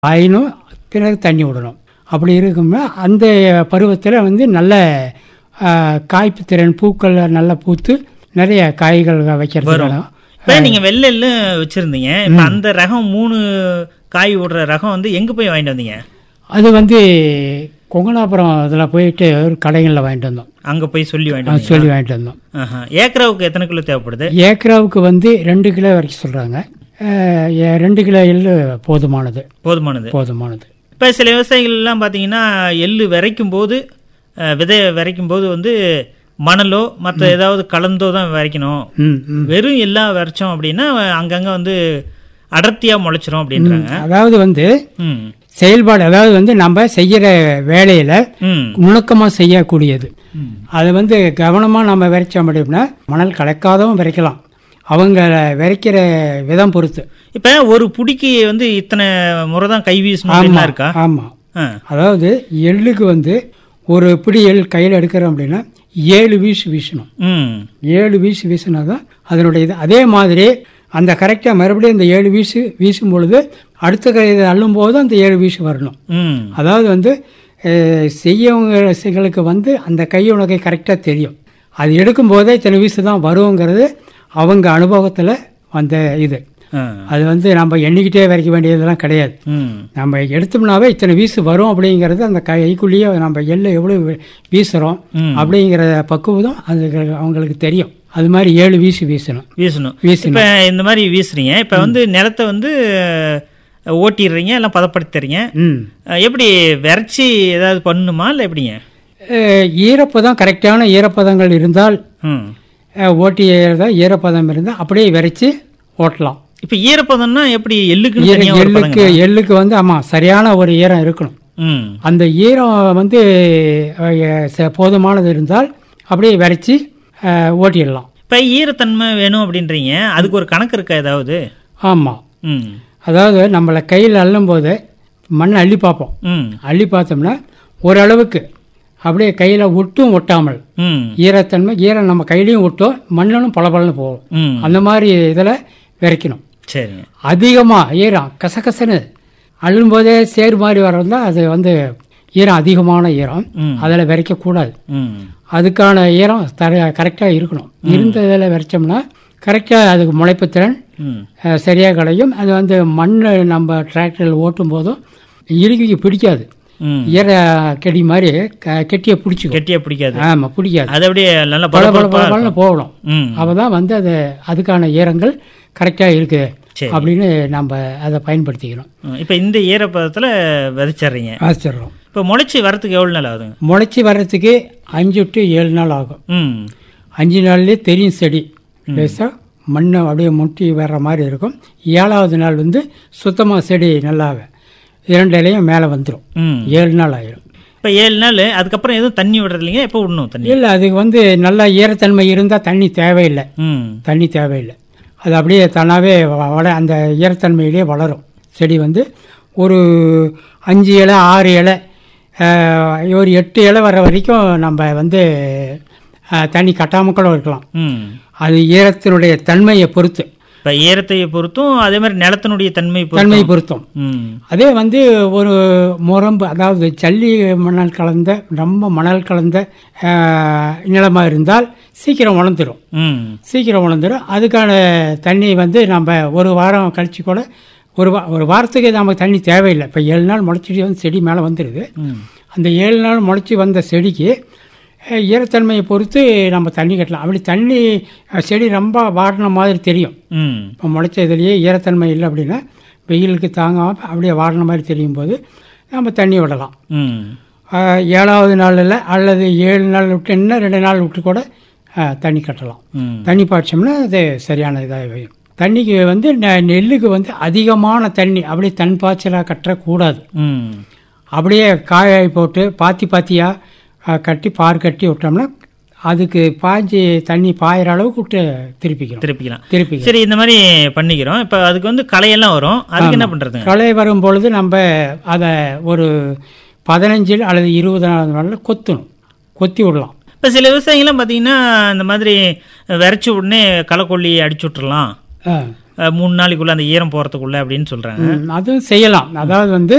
ஆயினும் பிறகு தண்ணி விடணும் அப்படி இருக்கும்போது அந்த பருவத்தில் வந்து நல்ல ஆ, காய்ப்பு திறன் பூக்கள் நல்லா பூத்து நிறைய காய்கள் வைக்கிறதுக்கான இப்போ நீங்க வெள்ளெல்லு வச்சிருந்தீங்க இப்போ அந்த ரகம் மூணு காய் விடுற ரகம் வந்து எங்க போய் வாங்கிட்டு வந்தீங்க அது வந்து கொங்கனாபுரம் இதில் போயிட்டு ஒரு கடைகளில் வாங்கிட்டு வந்தோம் அங்க போய் சொல்லி வாங்கிட்டு அது வந்தீங்க சொல்லி வாங்கிட்டு வந்தோம் ஆஹா. ஏக்கராவுக்கு எத்தனை கிலோ தேவைப்படுது ஏக்கராவுக்கு வந்து ரெண்டு கிலோ வரைக்கும் சொல்கிறாங்க ரெண்டு கிலோ எள்ளு போதுமானது போதுமானது போதுமானது இப்போ சில விவசாயிகள் எல்லாம் பார்த்தீங்கன்னா எள்ளு விதைக்கும் போது அஹ், விதை விதைக்கும் போது வந்து மணலோ மற்ற ஏதாவது கலந்தோ தான் விதைக்கணும் ம் ம் வெறும் எல்லா விதைச்சோம் அப்படின்னா அங்கங்க வந்து அடர்த்தியா முளைச்சிரும் அப்படின்றாங்க அதாவது வந்து ம் செயல்பாடு அதாவது வந்து நம்ம செய்கிற வேலையில் ம் நுணுக்கமாக செய்யக்கூடியது அது வந்து கவனமாக நம்ம விரைச்சோம் அப்படின்னா மணல் கலக்காதவும் விரைக்கலாம் அவங்க விரைக்கிற விதம் பொறுத்து இப்போ ஒரு புடிக்கு வந்து இத்தனை முறை தான் கை வீசணும் அப்படின்லாம் இருக்கா ஆமாம் ஆ அதாவது எள்ளுக்கு வந்து ஒரு பிடி எள் கையில் எடுக்கிறோம் அப்படின்னா ஏழு வீசு வீசணும் ம் ஏழு வீசு வீசினா தான் அதனுடைய இது அதே மாதிரி அந்த கரெக்டாக மறுபடியும் அந்த ஏழு வீசு வீசும் பொழுது அடுத்த கை இதை அள்ளும்போது அந்த ஏழு வீசு வரணும் ம் அதாவது வந்து அஹ், செய்யவங்களுக்கு வந்து அந்த கையுணகை கரெக்டாக தெரியும் அது எடுக்கும்போதே இத்தனை வீசு தான் வருங்கிறது அவங்க அனுபவத்தில் வந்த இது ஆ அது வந்து நம்ம எண்ணிக்கிட்டே வரைக்க வேண்டியதெல்லாம் கிடையாது ம் நம்ம எடுத்தோம்னாவே இத்தனை வீசு வரும் அப்படிங்கிறது அந்த கைக்குள்ளேயே நம்ம எள்ளு எவ்வளோ வீசுகிறோம் ம். அப்படிங்கிற பக்குவம் அது அவங்களுக்கு தெரியும் அது மாதிரி ஏழு வீசு வீசணும் வீசணும் வீசணும் இப்போ இந்த மாதிரி வீசுறீங்க இப்போ வந்து நிலத்தை வந்து அஹ், ஓட்டிடுறீங்க எல்லாம் பதப்படுத்துறீங்க ம் அஹ், எப்படி விரைச்சி ஏதாவது பண்ணணுமா இல்லை எப்படிங்க அஹ், ஈரப்பதம் கரெக்டான ஈரப்பதங்கள் இருந்தால் ம் அஹ், ஓட்டி தான் ஈரப்பதம் இருந்தால் அப்படியே விரைச்சி ஓட்டலாம் இப்போ ஈரப்பதம்னா எப்படி எள்ளுக்குன்னு ஈர- தனியா ஒரு எள்ளுக்கு பதங்களா? எள்ளுக்கு வந்து ஆமாம் சரியான ஒரு ஈரம் இருக்கணும் ம் அந்த ஈரம் வந்து அஹ், ச- போதுமானது இருந்தால் அப்படியே விரைச்சி அஹ், ஓட்டிடலாம் இப்போ ஈரத்தன்மை வேணும் அப்படின்றீங்க அதுக்கு ஒரு கணக்கு இருக்கா ஏதாவது ஆமாம் ம் அதாவது நம்மளை கையில் அள்ளும்போது மண்ணை அள்ளி பார்ப்போம் ம் அள்ளி பார்த்தோம்னா ஓரளவுக்கு அப்படியே கையில் ஒட்டும் ஒட்டாமல் ம் ஈரத்தன்மை ஈரம் நம்ம கையிலையும் ஒட்டும் மண்ணனும் பளபளன்னு போகும் ம் அந்த மாதிரி இதில் விரைக்கணும் சரிங்க அதிகமாக ஈரம் கசகசன்னு அள்ளும்போதே சேறு மாதிரி வரதா அது வந்து ஈரம் அதிகமான ஈரம் ம். அதில் விரைக்கக்கூடாது ம் அதுக்கான ஈரம் தர கரெக்டாக இருக்கணும் இருந்த இதில் விரைச்சோம்னா கரெக்டாக அதுக்கு முளைப்புத்திறன் ம் அஹ், சரியாக கிடைக்கும் அது வந்து மண் நம்ம டிராக்டரில் ஓட்டும் போதும் இறுக்கி பிடிக்காது ம் ஈர கெடி மாதிரி க- கெட்டியை பிடிச்சிக்கும் கெட்டியா பிடிக்காது ஆமாம் பிடிக்காது அது அப்படியே நல்லா பல பல பளபளப்பா பலன்னு இருக்கும். போகணும் ம் அப்போ தான் வந்து அது அதுக்கான ஈரங்கள் கரெக்டாக இருக்குது சரி. அப்படின்னு நம்ம அதை பயன்படுத்திக்கிறோம் ம். இப்போ இந்த ஈரப்பதத்தில் விதைச்சிடுறீங்க ஆச்சரியம் இப்போ முளைச்சி வரத்துக்கு எவ்வளோ நாள் ஆகுதுங்க முளைச்சி வர்றதுக்கு அஞ்சு டு ஏழு நாள் ஆகும் ம் அஞ்சு நாள்லேயே தெரியும் செடி லேசாக மண்ணை அப்படியே முட்டி வர்ற மாதிரி இருக்கும் ஏழாவது நாள் வந்து சுத்தமாக செடி நல்லா இரண்டு இலையும் மேலே வந்துடும் ம் ஏழு நாள் ஆயிரும் இப்போ ஏழு நாள் அதுக்கப்புறம் எதுவும் தண்ணி விடுறது இல்லைங்க எப்போ விடணும் தண்ணி இல்லை அதுக்கு வந்து நல்லா ஈரத்தன்மை இருந்தால் தண்ணி தேவையில்லை ம் தண்ணி தேவையில்லை அது அப்படியே தானாகவே வள அந்த ஈரத்தன்மையிலே வளரும் செடி வந்து ஒரு அஞ்சு இலை ஆறு இலை ஆஹ், ஒரு எட்டு இலை வர வரைக்கும் நம்ம வந்து ஆஹ், தண்ணி கட்டாமல் கூட இருக்கலாம் ம் அது ஈரத்தினுடைய தன்மையை பொறுத்து இப்போ ஈரத்தை பொறுத்தும் அதே மாதிரி நிலத்தினுடைய தன்மை தன்மையை பொறுத்தும் பொருத்தும் ம் அதே வந்து ஒரு முரம்பு அதாவது ஜல்லி மணல் கலந்த ரொம்ப மணல் கலந்த நிலமாக இருந்தால் சீக்கிரம் வளர்ந்துடும் ம் சீக்கிரம் வளர்ந்துடும் அதுக்கான தண்ணி வந்து நம்ம ஒரு வாரம் கழிச்சு கூட ஒரு வா ஒரு வாரத்துக்கு நமக்கு தண்ணி தேவையில்லை இப்போ ஏழு நாள் முளைச்சிட்டு வந்து செடி மேலே வந்துடுது ம் அந்த ஏழு நாள் முளைச்சி வந்த செடிக்கு அஹ், ஈரத்தன்மையை பொறுத்து நம்ம தண்ணி கட்டலாம் அப்படி தண்ணி அஹ், செடி ரொம்ப வாடின மாதிரி தெரியும் ம் இப்போ முளைச்ச இதுலேயே ஈரத்தன்மை இல்லை அப்படின்னா வெயிலுக்கு தாங்காமல் அப்படியே வாடின மாதிரி தெரியும் போது நம்ம தண்ணி விடலாம் ம் ஆஹ், ஏழாவது நாளில் அல்லது ஏழு நாள் விட்டு இன்னும் ரெண்டு நாள் விட்டு கூட ஆஹ், தண்ணி கட்டலாம் ம் தண்ணி பாய்ச்சோம்னா அது சரியான இதாக வையும் தண்ணிக்கு வந்து நெ- நெல்லுக்கு வந்து அதிகமான தண்ணி அப்படியே தன் பாய்ச்சலாக கட்டக்கூடாது ம் அப்படியே காயாய் போட்டு பாத்தி பாத்தியாக கட்டி பார் கட்டி விட்டோம்னா அதுக்கு பாய்ஞ்சி தண்ணி பாயிற அளவுக்கு விட்டு திருப்பிக்கிறோம் திருப்பிக்கலாம் திருப்பிக்கிறோம் சரி இந்த மாதிரி பண்ணிக்கிறோம் இப்போ அதுக்கு வந்து களையெல்லாம் வரும் அதுக்கு என்ன பண்ணுறதுங்க களை வரும் பொழுது நம்ம அதை ஒரு பதினஞ்சில் அல்லது இருபதாவது நாளில் கொத்தணும் கொத்தி விடலாம் இப்போ சில விவசாயிகள்லாம் பார்த்தீங்கன்னா இந்த மாதிரி விரைச்ச உடனே களைக்கொல்லி அடிச்சு விட்டுறலாம் ஆ. அஹ், மூணு நாளைக்குள்ள அந்த ஈரம் போகிறதுக்குள்ள அப்படின்னு சொல்கிறாங்க ம், அதுவும் செய்யலாம் அதாவது வந்து